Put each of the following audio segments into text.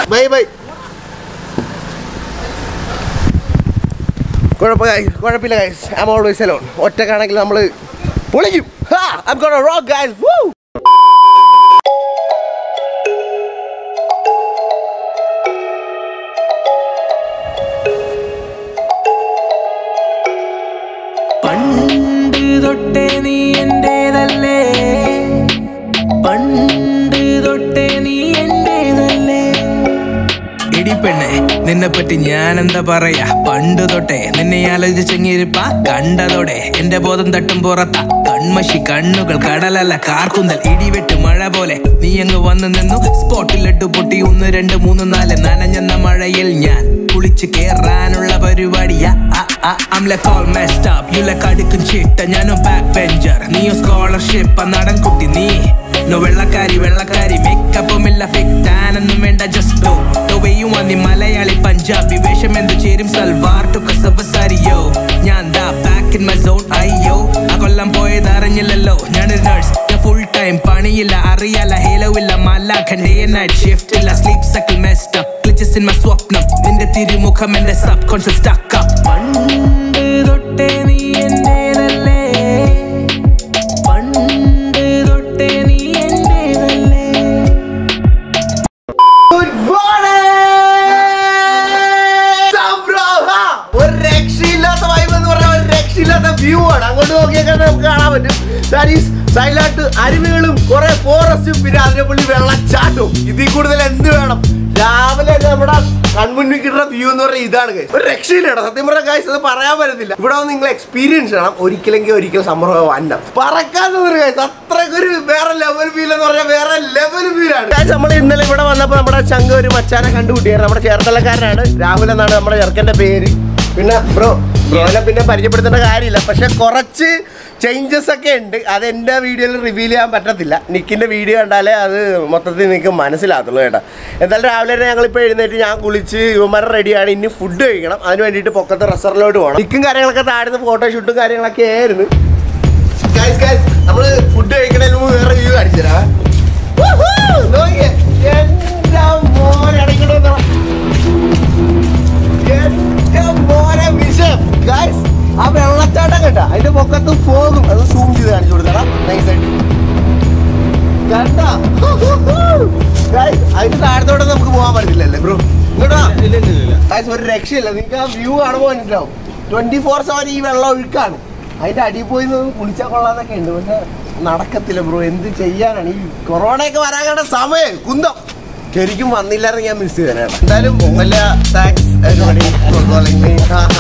By bye കുഴപ്പ കുഴപ്പമില്ല guys I'm always alone ഒറ്റക്കാണെങ്കിൽ നമ്മൾ പൊളിക്കും I'm gonna rock guys woo പണ്ട് തൊട്ടേ നീ എന്റേതല്ലേ പണ്ട് തൊട്ടേ നീ എന്റേതല്ലേ ഇടിപ്പെണ്ണെ നിന്നെ പറ്റി ഞാൻ എന്താ പറയാ പണ്ട് തൊട്ടേ നിന്നെ ആലോചിച്ചെങ്ങിരിപ്പ കണ്ടതോടെ എന്റെ ബോധം തട്ടും പുറത്ത കൺമഷി കണ്ണുകൾ കടലല്ല കാർക്കുന്തൽ ഇടിവെട്ട് മഴ പോലെ നീ അങ്ങ് വന്നു നിന്നു സ്പോട്ടിലിട്ട് പൊട്ടി ഒന്ന് രണ്ട് മൂന്ന് നാല് നനഞ്ഞെന്ന മഴയിൽ ഞാൻ കുളിച്ച് കേറാനുള്ള പരിപാടിയാ I'm like all messed up, you like അടുക്കും ചിട്ട ഞാനും ബാക്ക് ബെഞ്ചർ നീയും സ്കോളർഷിപ്പ് നടൻ കുട്ടി നീ നോ വെള്ളക്കാരി വെള്ളക്കാരി മേക്കപ്പും ഇല്ല ഫിക് ടാനൊന്നും വേണ്ട ജസ്റ്റ് ഡോ ടൊവയും നീ മലയാളി പഞ്ചാബി വേഷം എന്തു ചേരും സൽവാർ ടു കസവസാരിയോ ഞാൻ ദാ ബാക്ക് ഇൻ മൈ സോൺ അയ്യോ ആ കൊല്ലം പോയത് അറിഞ്ഞില്ലല്ലോ ഞാനൊരു നഴ്സ് ഫുൾ ടൈം പണിയില്ല അറിയാല ഹേലോ ഇല്ല മല്ലാഖൻ ഡേ നൈറ്റ് ഷിഫ്റ്റ് ഇല്ല sleep cycle messed up glitches in my സ്വപ്നം നിന്റെ തിരുമുഖം എന്റെ സബ് കോൺഷ്യസ് stuck up പണ്ട് തൊട്ടേ നീ എന്റേതല്ലേ പണ്ട് തൊട്ടേ നീ എന്റേതല്ലേ Good morning! സംബ്രോ, ഹാ, ഒരു രക്ഷയില്ലാത്ത വൈബ് എന്ന് പറഞ്ഞാൽ ഒരു രക്ഷയില്ലാത്ത വ്യൂ ആണ് അങ്ങോട്ട് നോക്കിയാൽ നമുക്ക് കാണാൻ പറ്റും ദാറ്റ് ഈസ് സൈലന്റ് അരുവികളും കുറെ ഫോറസ്റ്റും പിന്നെ അതിനെ പുള്ളി വെള്ളച്ചാട്ടവും ഇതിൽ കൂടുതൽ എന്ത് വേണം രാവിലെ ഒക്കെ നമ്മുടെ കൺമുന്നിൽ കിട്ടുന്ന വ്യൂ എന്ന് പറഞ്ഞാൽ ഇതാണ് guys. ഒരു രക്ഷയില്ലേടാ സത്യം പറഞ്ഞ കാഴ്ച അത് പറയാൻ പറ്റത്തില്ല ഇവിടെ വന്ന് നിങ്ങൾ എക്സ്പീരിയൻസ് ചെയ്യണം ഒരിക്കലെങ്കിൽ ഒരിക്കൽ സമ്മർദ്ദം വന്നം പറക്കാൻ ഒരു കാഴ്ച അത്രയ്ക്കൊരു വേറെ ലെവൽ ഫീൽ എന്ന് പറഞ്ഞാൽ വേറെ ലെവൽ ഫീലാണ് നമ്മൾ ഇന്നലെ ഇവിടെ വന്നപ്പോൾ നമ്മുടെ ചങ്ക ഒരു മച്ചാനെ കണ്ടുകൂട്ടിയായിരുന്നു നമ്മുടെ ചേർത്തലക്കാരനാണ് രാഹുൽ എന്നാണ് നമ്മുടെ ചെറുക്കന്റെ പേര് പിന്നെ ബ്രോ ബ്രോനെ പിന്നെ പരിചയപ്പെടുത്തേണ്ട കാര്യമില്ല പക്ഷെ കുറച്ച് ചേഞ്ചസ് ഒക്കെ ഉണ്ട് അത് എൻ്റെ വീഡിയോയിൽ റിവീൽ ചെയ്യാൻ പറ്റത്തില്ല നിക്കിൻ്റെ വീഡിയോ കണ്ടാലേ അത് മൊത്തത്തിൽ നിങ്ങൾക്ക് മനസ്സിലാകത്തുള്ളൂ കേട്ടോ എന്തായാലും രാവിലെ തന്നെ ഞങ്ങളിപ്പോൾ എഴുന്നേറ്റ് ഞാൻ കുളിച്ച് ഇവന്മാരെ റെഡിയാണ് ഇനി ഫുഡ് കഴിക്കണം അതിന് വേണ്ടിയിട്ട് പൊക്കത്തെ റെസ്റ്റോറൻറ്റിലോട്ട് പോകണം നിക്കും കാര്യങ്ങളൊക്കെ താഴ്ന്ന് ഫോട്ടോഷൂട്ടും കാര്യങ്ങളൊക്കെ ആയിരുന്നു ഗൈസ് ഗൈസ് നമ്മൾ ഫുഡ് കഴിക്കണതിന് മുമ്പ് വേറെ വ്യൂ കാണിച്ചു തരാം നോക്കിയേ എൻ്റെ മോനെ ഇടയ്ക്കിട്ട് വന്നോ. എന്റെ മോനെ വിഷം ഗൈസ് ആ വെള്ളച്ചാട്ടം കേട്ടാ അതിന്റെ പൊക്കത്ത് പോകും അത് സൂം ചെയ്ത് കാണിച്ചു കൊടുത്തടാ നൈസായിട്ട് കണ്ടാ ഗൈസ് അതിന്റെ താഴത്തോടെ നമുക്ക് പോകാൻ പറ്റില്ലല്ലേ ബ്രോ ഇങ്ങോട്ടാ ഗൈസ് ഒരു രക്ഷയില്ല നിങ്ങൾക്ക് ആ വ്യൂ കാണുമ്പോൾ മനസ്സിലാവും ട്വന്റി ഫോർ സെവൻ ഈ വെള്ളം ഒഴുക്കാണ് അതിന്റെ അടിയിൽ പോയി നിന്ന് കുളിച്ചാൽ കൊള്ളാന്നൊക്കെ ഉണ്ട് പക്ഷെ നടക്കത്തില്ല ബ്രോ എന്ത് ചെയ്യാനാണ് ഈ കൊറോണയൊക്കെ വരാൻ കണ്ട സമയം കുന്തം ശരിക്കും വന്നില്ലായിരുന്നു ഞാൻ മിസ് ചെയ്തേനെ എന്തായാലും വലിയ thanks everybody for calling me.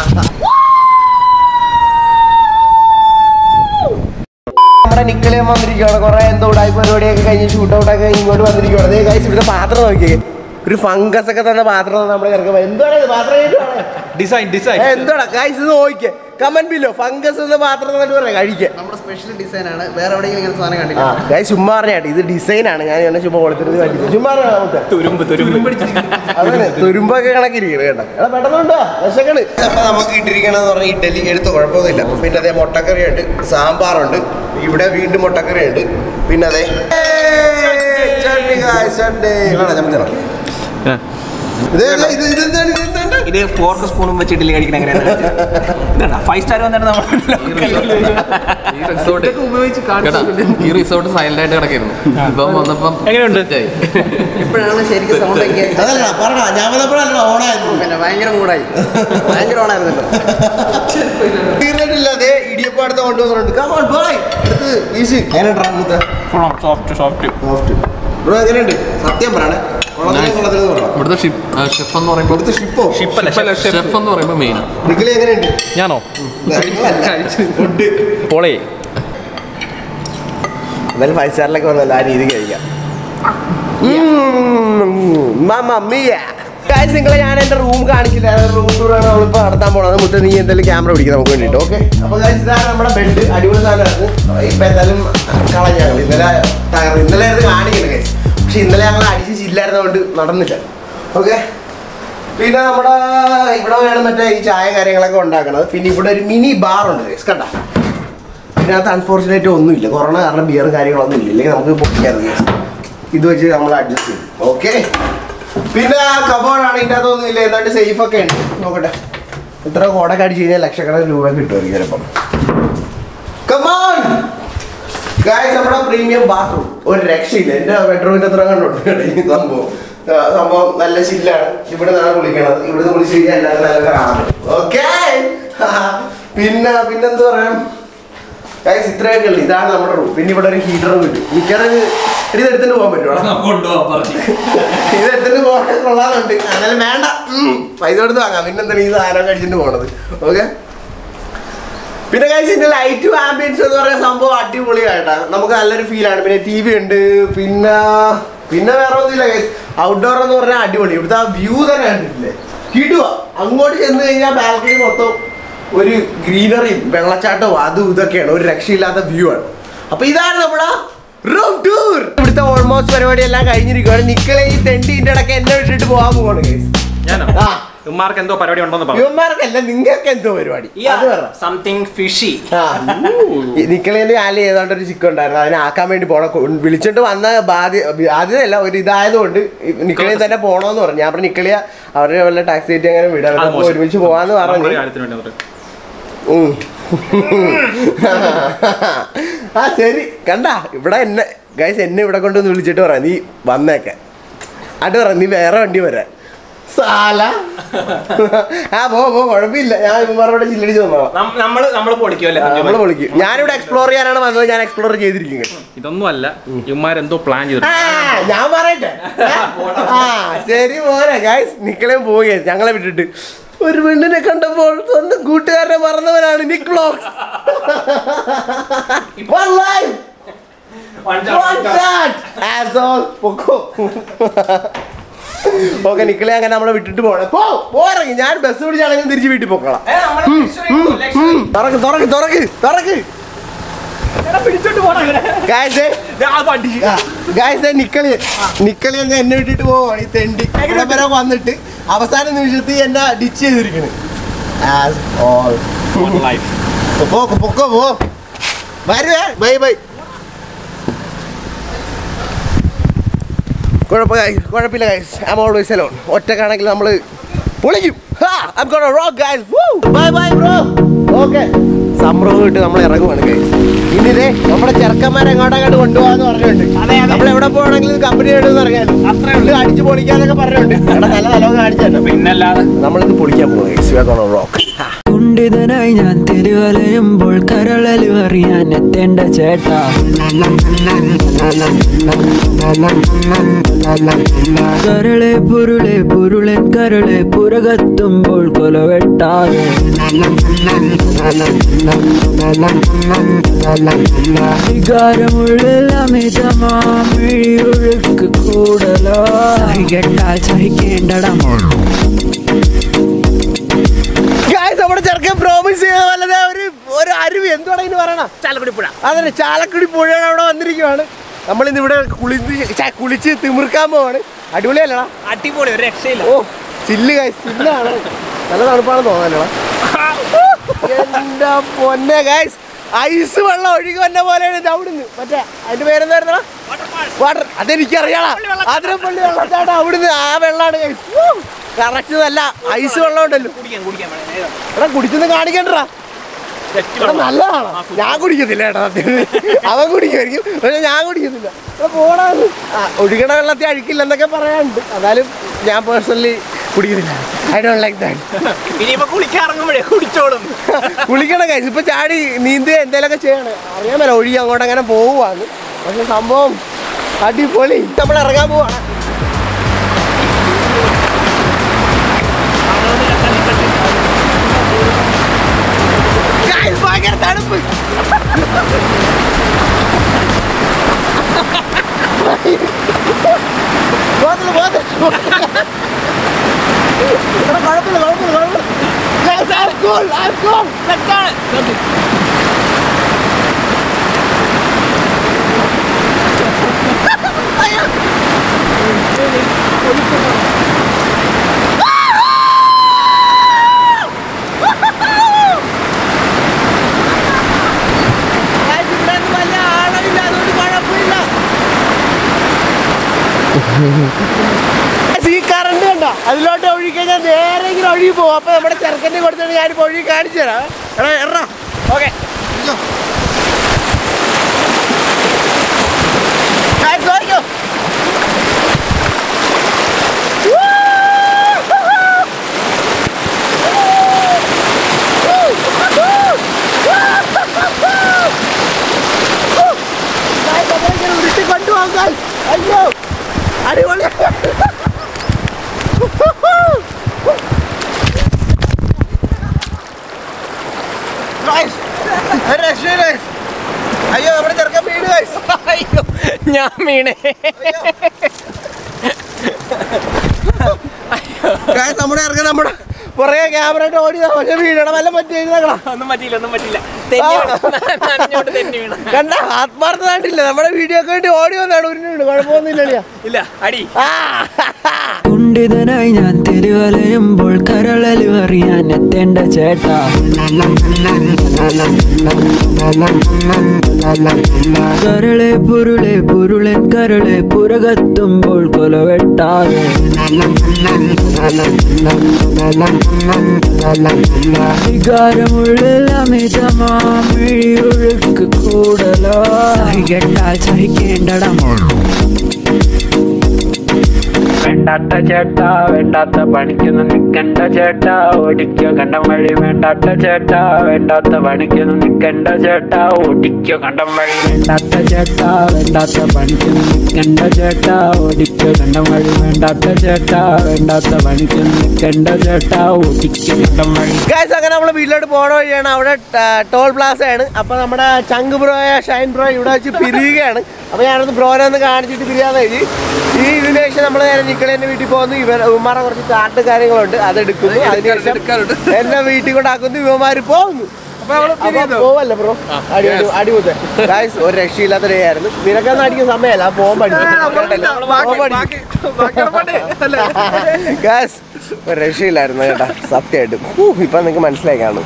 നമ്മുടെ നിക്കലേം വന്നിരിക്കുകയാണ് കുറെ എന്തോ ഉടായ്പ പരിപാടിയൊക്കെ കഴിഞ്ഞ് ഷൂട്ട് ഔട്ട് ഒക്കെ കഴിഞ്ഞ് ഇങ്ങോട്ട് വന്നിരിക്കുകയാണ് അതേ കഴിച്ച് ഇവിടുത്തെ പാത്രം നോക്കിയേ ഒരു ഫംഗസ് ഒക്കെ തന്ന പാത്രം നമ്മുടെ ഇറക്കുമ്പോൾ എന്താണ് ഇത് പാത്രം കഴിക്കുവാണ്? ഡിസൈൻ ഡിസൈൻ ഏ, എന്താണ് ഗൈസ് ഇത് നോക്കിയേ കമന്റ് ബില്ലോ ഫംഗസ് എന്ന പാത്രം എന്നിട്ട് പറയാം കഴിക്കാൻ നമ്മുടെ സ്പെഷ്യൽ ഡിസൈൻ ആണ് വേറെ എവിടെയെങ്കിലും ഇങ്ങനെ സാധനം ആ കണ്ടില്ല ഗൈസ് ചുമ്മാ പറഞ്ഞാട്ട് ഇത് ഡിസൈൻ ആണ് ഞാൻ എന്നെ ചുമ്മാ കൊടുത്തിട്ട് കണ്ടിട്ട് ചുമ്മാ പറഞ്ഞാ നമുക്ക് തുരുമ്പ് തുരുമ്പ് അതന്നെ തുരുമ്പൊക്കെ കണക്കിരിക്കണം കേട്ടോ എടാ പെട്ടെന്നുണ്ടോ വിശക്കണ് അപ്പൊ നമുക്ക് ഇട്ടിരിക്കണെന്ന് പറഞ്ഞാൽ ഇഡലി എടുത്ത് കുഴപ്പമൊന്നുമില്ല പിന്നെ അതേ മുട്ടക്കറി ഉണ്ട് സാമ്പാറുണ്ട് ഇവിടെ വീണ്ടും മുട്ടക്കറി ഉണ്ട് പിന്നെ അതെ ചട്നി guys, ചട്നി. വേണം, ചമ്മന്തി വേണം. ഇത് ഇത് ഇത് ഇതെന്താണ്, ഇതെന്താണ്? ഇത് ഫോർക്ക് സ്പൂണും വെച്ചിട്ടില്ല കഴിക്കണ എങ്ങനെയാണ് ഫൈവ് സ്റ്റാർ വന്നിട്ട് ഈ റിസോർട്ട് കേട്ടാ ഈ റിസോർട്ട് സൈലന്റ് ആയിട്ട് കിടക്കായിരുന്നു ഇപ്പം വന്നപ്പം എങ്ങനെയുണ്ട് ഇപ്പോഴാണ് ശരിക്കും സൗണ്ട് ഒക്കെ അതല്ല പറഞ്ഞ ഞാൻ വന്നപ്പോഴല്ല ഓണായിരുന്നു പിന്നെ ഭയങ്കര മൂടായി ഭയങ്കര ഓണായിരുന്നല്ലോ തീർന്നിട്ടില്ല അതെ ഇടിയപ്പം അടുത്ത് കൊണ്ടുവന്നിട്ടുണ്ട് Come on, boy. എടുത്ത് വീശ്. എങ്ങനെയുണ്ടെടാ മൂത്ത? Soft soft Soft. ബ്രോ എങ്ങനെയുണ്ട് സത്യം പറയണേ കൊള്ളത്തിലെ കൊള്ളത്തിലെന്ന് പറ ഇവിടുത്തെ ഷെഫ് എന്ന് പറയുമ്പോൾ കൊടുത്ത് ഷിപ്പോ ഷിപ്പല്ല ഷെഫ് എന്ന് പറയുമ്പോൾ മെയിൻ നിഖിലി എങ്ങനെയുണ്ട് ഞാനോ ഫുഡ് പൊളേ എന്നാലും ഫൈവ് സ്റ്റാറിലൊക്കെ വന്നല്ല ആ രീതി കഴിക്കാം നിങ്ങളെ ഞാൻ എന്റെ റൂം കാണിച്ചില്ല റൂം ടൂറാണ് നമ്മളിപ്പോൾ നടത്താൻ പോണത് മുത്ത നീ എന്തായാലും ക്യാമറ പിടിക്കും നമുക്ക് വേണ്ടിയിട്ട് ഓക്കെ അപ്പോൾ ഇതാണ് നമ്മുടെ ബെഡ് അടിപൊളി സാധനമായിരുന്നു ഇപ്പം എന്തായാലും കളഞ്ഞ ഞങ്ങൾ ഇന്നലെ തകർ ഇന്നലെ ആയിരുന്നു കാണിക്കുന്നത് guys. പക്ഷെ ഇന്നലെ ഞങ്ങൾ അടിച്ച് ചില്ലായിരുന്നതുകൊണ്ട് നടന്നില്ല ഓക്കെ പിന്നെ നമ്മുടെ ഇവിടെ വേണം മറ്റേ ഈ ചായ കാര്യങ്ങളൊക്കെ ഉണ്ടാക്കണത് പിന്നെ ഇവിടെ ഒരു മിനി ബാർ ഉണ്ട് guys. കണ്ട ഇതിനകത്ത് അൺഫോർച്ചുനേറ്റ് ഒന്നുമില്ല കൊറോണ കാരണം ബിയറും കാര്യങ്ങളൊന്നും ഇല്ല ഇല്ലെങ്കിൽ നമുക്ക് പൊട്ടിക്കായിരുന്നു guys. ഇത് വെച്ച് നമ്മൾ അഡ്ജസ്റ്റ് ചെയ്യും ഓക്കെ പിന്നെ കബോർഡാണ് ഇതിൻ്റെ അകത്തൊന്നും ഇല്ല ഏതാണ്ട് സേഫ് ഒക്കെ ഉണ്ട് നോക്കട്ടെ ഇത്ര കോടൊക്കെ അടിച്ച് കഴിഞ്ഞാൽ ലക്ഷക്കണക്കിന് രൂപ കിട്ടുമായിരിക്കും ചിലപ്പം കമോൺ ഗായ്സ് നമ്മുടെ പ്രീമിയം ബാത്റൂം ഒരു രക്ഷയില്ല എൻ്റെ ബെഡ്റൂമിൻ്റെ അത്ര കണ്ടുണ്ട് കേട്ടോ ഈ സംഭവം ആ, സംഭവം നല്ല ചില്ലാണ് ഇവിടെ നിന്നാണ് കുളിക്കണത് ഇവിടുന്ന് കുളിച്ച് കഴിഞ്ഞാൽ എല്ലാവരും നല്ല കാണാൻ ഓക്കെ പിന്നെ പിന്നെന്ത് പറയാം ഗായ്സ് ഇത്രയൊക്കെ ഉള്ളു ഇതാണ് നമ്മുടെ റൂം പിന്നെ ഇവിടെ ഒരു ഹീറ്ററും കിട്ടും മിക്കവാറും ഇത് എടുത്തിട്ട് പോകാൻ പറ്റുമോ ഇത് എടുത്തിട്ട് പോകാൻ കൊള്ളാറുണ്ട് എന്നാലും വേണ്ട ഉം. പൈസ കൊടുത്ത് വാങ്ങാം പിന്നെന്താണ് ഈ സാധനം കഴിച്ചിട്ട് പോണത് ഓക്കെ പിന്നെ കഴിച്ച് ഇതിന്റെ ലൈറ്റും ആംബിയൻസ് എന്ന് പറയുന്ന സംഭവം അടിപൊളിയായിട്ടാ നമുക്ക് നല്ലൊരു ഫീലാണ് പിന്നെ ടി വി ഉണ്ട് പിന്നെ പിന്നെ വേറെ ഒന്നുമില്ല ഔട്ട്ഡോർ എന്ന് പറഞ്ഞാൽ അടിപൊളി ഇവിടുത്തെ ആ വ്യൂ തന്നെ കണ്ടിട്ടില്ലേ കിടുക അങ്ങോട്ട് ചെന്ന് കഴിഞ്ഞാൽ ബാൽക്കണി മൊത്തം ഒരു ഗ്രീനറിയും വെള്ളച്ചാട്ടവും അതും ഇതൊക്കെയാണ് ഒരു രക്ഷയില്ലാത്ത വ്യൂ ആണ് അപ്പൊ ഇതാണ് നമ്മുടെ റൂം ടൂർ ഇവിടുത്തെ ഓൾമോസ്റ്റ് പരിപാടി എല്ലാം കഴിഞ്ഞിരിക്കുകയാണ് നിക്കളെ ഈ തെണ്ടിന്റെ ഇടയ്ക്ക് എന്നെ വിട്ടിട്ട് പോകാൻ പോവാണ് guys. ഞാനോ ആ ഉമ്മാർക്ക് എന്തോ പരിപാടി ഉണ്ടോന്ന് പറഞ്ഞു ഇവന്മാർക്കല്ല നിങ്ങൾക്ക് എന്തോ പരിപാടി അത് പറ സംതിങ് ഫിഷി നിക്കളേന്റെ കാലിൽ ഏതാണ്ട് ഒരു ചിക്കൻ ഉണ്ടായിരുന്നു അതിനെ ആക്കാൻ വേണ്ടി പോണ വിളിച്ചിട്ട് വന്ന ബാധ്യ ബാധ്യതയല്ല ഒരു ഇതായതുകൊണ്ട് നിക്കളി തന്നെ പോണോന്ന് പറഞ്ഞു ഞാൻ പറഞ്ഞു നിക്കളിയ അവരുടെ വല്ല ടാക്സി ആയിട്ട് അങ്ങനെ വിടാം അത് നമുക്ക് മോശം. ഒരുമിച്ച് പോവാന്ന് പറഞ്ഞു കാര്യത്തിന് വേണ്ടി അവര്. ഉം. ആ ശരി കണ്ട ഇവിടെ എന്നെ ഗൈസ് എന്നെ ഇവിടെ കൊണ്ടൊന്ന് വിളിച്ചിട്ട് പറയാം നീ വന്നേക്കെ അത് പറ നീ വേറെ വണ്ടി വരാൻ സാല ആ പോ പോ കുഴപ്പമില്ല ഞാൻ ഇവന്മാരോട് ചില്ലടിച്ച് വന്നോളാം നം- നമ്മള് നമ്മള് പൊളിക്കുമല്ലേ നമ്മൾ വിളിക്കും ഞാനിവിടെ എക്സ്പ്ലോർ ചെയ്യാനാണ് വന്നത് ഞാൻ എക്സ്പ്ലോർ ചെയ്തിരിക്കുന്നത് ഇതൊന്നും അല്ല ഇവന്മാരെന്തോ പ്ലാൻ ചെയ്തു ആ, ഞാൻ പറയട്ടെ ആ ശരി പോരെ ഗൈസ് നിക്കളെയും പോവുക ഞങ്ങളെ വിട്ടിട്ട് ഒരു പെണ്ണിനെ കണ്ടപ്പോൾ സ്വന്തം കൂട്ടുകാരനെ മറന്നവനാണ് Nick blogs One life, one shot. Asshole. പൊക്കോ ഓക്കെ നിക്കളെ അങ്ങനെ നമ്മളെ വിട്ടിട്ട് പോണേ പോ പോരങ്ങി ഞാൻ ബസ് പിടിച്ചാണെങ്കിൽ തിരിച്ച് വീട്ടിൽ പോക്കോളാം തുറക്ക് തുറക്ക് തുറക്ക് തുറക്ക് ഗായ്സേ ഗായ്സേ നിക്കളി നിക്കളി അങ്ങ് എന്നെ വിട്ടിട്ട് പോവാണ് ഈ തെണ്ടി ഇവിടെ വരെ വന്നിട്ട് അവസാന നിമിഷത്തിൽ എന്നെ ഡിച്ച് ചെയ്തിരിക്കണ് ആസ് ഓൾ പോ പൊക്കോ പോ വരുവേ ബൈ ബൈ കുഴപ്പ കുഴപ്പമില്ല guys I'm always alone ഒറ്റക്കാണെങ്കിൽ നമ്മൾ പൊളിക്കും I'm gonna rock guys bye bye bro okay സംഭവം ഇട്ട് നമ്മൾ ഇറങ്ങുവാണ് ഗൈസ് ഇനി ഇതേ നമ്മുടെ ചെറുക്കന്മാരെ എങ്ങോട്ടങ്ങോട്ട് കൊണ്ടുപോകാന്ന് പറഞ്ഞിട്ടുണ്ട് നമ്മൾ എവിടെ പോകണമെങ്കിലും കമ്പനി ഇടുന്ന് ഇറങ്ങിയാലും അത്രേ ഉള്ളൂ അടിച്ച് പൊളിക്കാന്നൊക്കെ പറഞ്ഞിട്ടുണ്ട് എടാ നല്ല നല്ലത് കാണിച്ചു തന്നെ പിന്നല്ലാതെ നമ്മളിത് പൊളിക്കാൻ പോകും guys we are gonna rock കുണ്ടിതനായി ഞാൻ തിരുവലയുമ്പോൾ കരളലി അറിയാൻ എത്തേണ്ട ചേട്ടാ കരളെ പുരുളെ പുരുളൻ കരളെ പുറകത്തുമ്പോൾ കൊലവെട്ടാതെ വികാരമുള്ളിൽ അമിതമാമിഴിയൊഴുക്ക് കൂടലോ സഹികെട്ടാൽ സഹിക്കേണ്ടടമോ ഗൈസ് നമ്മുടെ ചെറുക്കൻ പ്രോമിസ് ചെയ്ത വല്ലത് ഒരു ഒരു അരുവി എന്തുവാണ് ഇതിന് പറയണ ചാലക്കുടി പുഴ അതന്നെ ചാലക്കുടി പുഴയാണ് അവിടെ വന്നിരിക്കുവാണ് നമ്മളിന്ന് ഇവിടെ കുളിച്ച് ഛെ, കുളിച്ച് തിമിർക്കാൻ പോവാണ് അടിപൊളിയല്ലടാ അടിപൊളി ഒരു രക്ഷയില്ല ഓ ചില്ല് ഗൈസ് ചില്ലാണ് നല്ല തണുപ്പാണെന്ന് തോന്നല്ലോ എന്റെ പൊന്നെ ഗൈസ് ഐസ് വെള്ളം ഒഴുകി വന്ന പോലെയാണ് ഇത് അവിടുന്ന് മറ്റേ അതിന്റെ പേരെന്തായിരുന്നടാ വാട്ടർ അതെനിക്കറിയാടാ അതിരപ്പള്ളി വെള്ളച്ചാട്ടം അവിടുന്ന് ആ വെള്ളമാണ് ഗൈസ് കറക്റ്റ് നല്ല ഐസ് വെള്ളം ഉണ്ടല്ലോ കുടിക്കാൻ കുടിക്കാൻ എടാ കുടിച്ചൊന്ന് കാണിക്കണ്ടടാ എടാ നല്ലതാണോ ഞാൻ കുടിക്കത്തില്ല ഏട്ടാ സത്യം അവൻ കുടിക്കുമായിരിക്കും പക്ഷെ ഞാൻ കുടിക്കത്തില്ല എടാ പോടാ ഒന്ന്. ആ, ഒഴുകണ വെള്ളത്തിൽ അഴുക്കില്ലെന്നൊക്കെ പറയാനുണ്ട് എന്നാലും ഞാൻ പേഴ്സണലി കുടിക്കുന്നില്ല ഐ ഡോണ്ട് ലൈക്ക് ദാറ്റ് ഇനിയിപ്പോ കുളിക്കാൻ ഇറങ്ങുമ്പോഴേ കുടിച്ചോളും കുളിക്കണ കൈസ് ഇപ്പൊ ചാടി നീന്തി എന്തെങ്കിലുമൊക്കെ ചെയ്യണേ അറിയാൻ മേല ഒഴുകി അങ്ങോട്ട് അങ്ങനെ പോവുകയാണ് പക്ഷെ സംഭവം അടിപൊളി നമ്മൾ ഇറങ്ങാൻ പോവാണ് Guys, ഭയങ്കര തണുപ്പ് പോകത്തില്ല, പോകത്തില്ല. എടാ, കുഴപ്പമില്ല കുഴപ്പമില്ല കുഴപ്പമില്ല Guys, I'm cool, I'm cool. സെറ്റാണ്. അയ്യോ. Guys, ഇവിടെ ഒന്നും വലിയ ആഴമില്ല, അതുകൊണ്ട് കുഴപ്പമില്ല. Guys, ഈ ഫ്രണ്ട് കണ്ട അതിലോട്ട് ഒഴുകി കഴിഞ്ഞാൽ നേരെ ഇങ്ങനെ ഒഴുകി പോകും അപ്പൊ നമ്മുടെ ചെറുക്കൻ്റെ കൊടുത്തിട്ട് ഞാനിപ്പോ ഒഴുകി കാണിച്ചു തരാം എടാ എറാ ഓക്കെ ഉരുട്ടി കൊണ്ടുപോകാൻ അയ്യോ അടിപൊളി Guys, ഒരു രക്ഷയില്ല guys. അയ്യോ നമ്മുടെ ചെറുക്കൻ വീട് guys. അയ്യോ ഞാൻ വീണേ Guys, നമ്മുടെ ചെറുക്കൻ നമ്മുടെ പുറകെ ക്യാമറ ആയിട്ട് ഓടി പക്ഷെ വീടണം വല്ല പറ്റി എഴുതാ ഒന്നും പറ്റിയില്ല ഒന്നും പറ്റിയില്ല തെന്നി വീണ നനഞ്ഞോണ്ട് തെന്നി വീണ കണ്ട ആത്മാർത്ഥമായിട്ടില്ല നമ്മുടെ വീഡിയോ ഒക്കെ വേണ്ടി ഓടി വന്നാണ് ഉരുണ്ട് വീണ് കുഴപ്പമൊന്നുമില്ല ഇല്ല അടി ആ കുണ്ടിതനായി ഞാൻ തിരുവലയുമ്പോൾ കരളലി അറിയാൻ എത്തേണ്ട ചേട്ടാ കരളെ പുരുളെ പുരുളൻ കരളെ പുറകത്തുമ്പോൾ കൊലവെട്ടാതെ വികാരമുള്ളിൽ അമിതമാമിഴിയൊഴുക്ക് കൂടലോ സഹികെട്ടാൽ സഹിക്കേണ്ടടമോ വേണ്ടാത്ത ചേട്ടാ വേണ്ടാത്ത പണിക്കൊന്നും നിക്കണ്ട ചേട്ടാ ഓടിക്കോ കണ്ടം വഴി വേണ്ടാത്ത ചേട്ടാ വേണ്ടാത്ത പണിക്കൊന്നും നിക്കണ്ട ചേട്ടാ ഓടിക്കോ കണ്ടം വഴി വേണ്ടാത്ത ചേട്ടാ വേണ്ടാത്ത പണിക്കൊന്നും നിക്കണ്ട ചേട്ടാ ഓടിക്കോ കണ്ടം വഴി വേണ്ടാത്ത ചേട്ടാ വേണ്ടാത്ത പണിക്കൊന്നും നിക്കണ്ട ചേട്ടാ ഓടിക്കോ കണ്ടം വഴി ഗൈസ് അങ്ങനെ നമ്മൾ വീട്ടിലോട്ട് പോണ വഴിയാണ് അവിടെ ടോൾ പ്ലാസ ആണ് അപ്പൊ നമ്മുടെ ചങ്ക് ബ്രോയ ഷൈൻ ബ്രോ ഇവിടെ വെച്ച് പിരിയുകയാണ് അപ്പൊ ഞാനൊന്ന് ബ്രോനെ ഒന്ന് കാണിച്ചിട്ട് പിരിയാന്ന് എഴുതി ഈ ഇതിന് ശേഷം നമ്മൾ നേരെ നിക്കളെന്റെ വീട്ടിൽ പോകുന്നു ഇവർ ഇവന്മാരെ കുറച്ച് ചാട്ട് കാര്യങ്ങളുണ്ട് അത് എടുക്കുന്നു അതിനുശേഷം എടുക്കാറുണ്ട്. എന്നെ വീട്ടിൽ കൊണ്ടാക്കുന്നു ഇവന്മാര് പോകുന്നു അപ്പൊ പോവല്ലേ ബ്രോ അടി അടി അടിമുത്തെ ഗൈസ് ഒരു രക്ഷയില്ലാത്ത ഡേ ആയിരുന്നു നിനക്കൊന്നും അടിക്കുന്ന സമയമല്ല ആ പോകാൻ ഗൈസ് ഒരു രക്ഷയില്ലായിരുന്നു കേട്ടാ സത്യമായിട്ടും ഹൂ, ഇപ്പൊ നിങ്ങക്ക് മനസ്സിലായി കാണും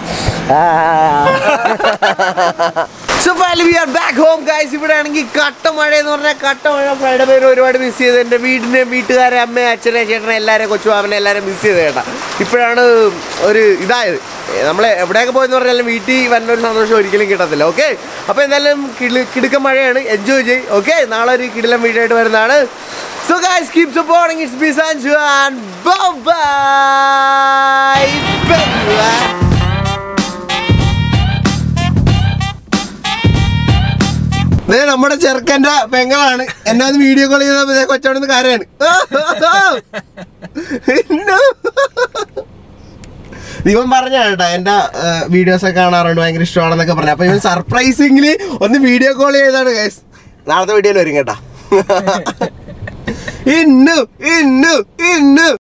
so finally we are back home guys ഇവിടെ ആണെങ്കിൽ കട്ട മഴ എന്ന് പറഞ്ഞാൽ കട്ട മഴ ഫ്രൈഡേ പേര് ഒരുപാട് മിസ് ചെയ്ത് എൻ്റെ വീടിനെ വീട്ടുകാരെ അമ്മയെ അച്ഛനെ ചേട്ടനെ എല്ലാവരെയും കൊച്ചുമാവനെ എല്ലാവരും മിസ് ചെയ്ത് കേട്ടാ ഇപ്പോഴാണ് ഒരു ഇതായത് നമ്മൾ എവിടെയൊക്കെ പോയെന്ന് പറഞ്ഞാലും വീട്ടിൽ വരുന്ന ഒരു സന്തോഷം ഒരിക്കലും കിട്ടത്തില്ല ഓക്കെ അപ്പോൾ എന്തായാലും കിളി കിടുക്ക മഴയാണ് എൻജോയ് ചെയ്യും ഓക്കെ നാളെ ഒരു കിടിലം വീഡിയോ ആയിട്ട് വരുന്നതാണ് so guys keep supporting it's B Sanju and bye bye ദേ നമ്മുടെ ചെറുക്കന്റെ പെങ്ങളാണ് എന്നെ ഒന്ന് വീഡിയോ കോൾ ചെയ്ത കൊച്ചോടുന്ന് കാര്യാണ് ഇവൻ പറഞ്ഞ കേട്ടോ എന്റെ വീഡിയോസ് ഒക്കെ കാണാറുണ്ട് ഭയങ്കര ഇഷ്ടമാണെന്നൊക്കെ പറഞ്ഞു അപ്പൊ ഇവൻ സർപ്രൈസിംഗില് ഒന്ന് വീഡിയോ കോൾ ചെയ്താണ് ഗൈസ് നാളത്തെ വീഡിയോയിൽ വരും കേട്ടാ ഇന്നു ഇന്നു ഇന്നു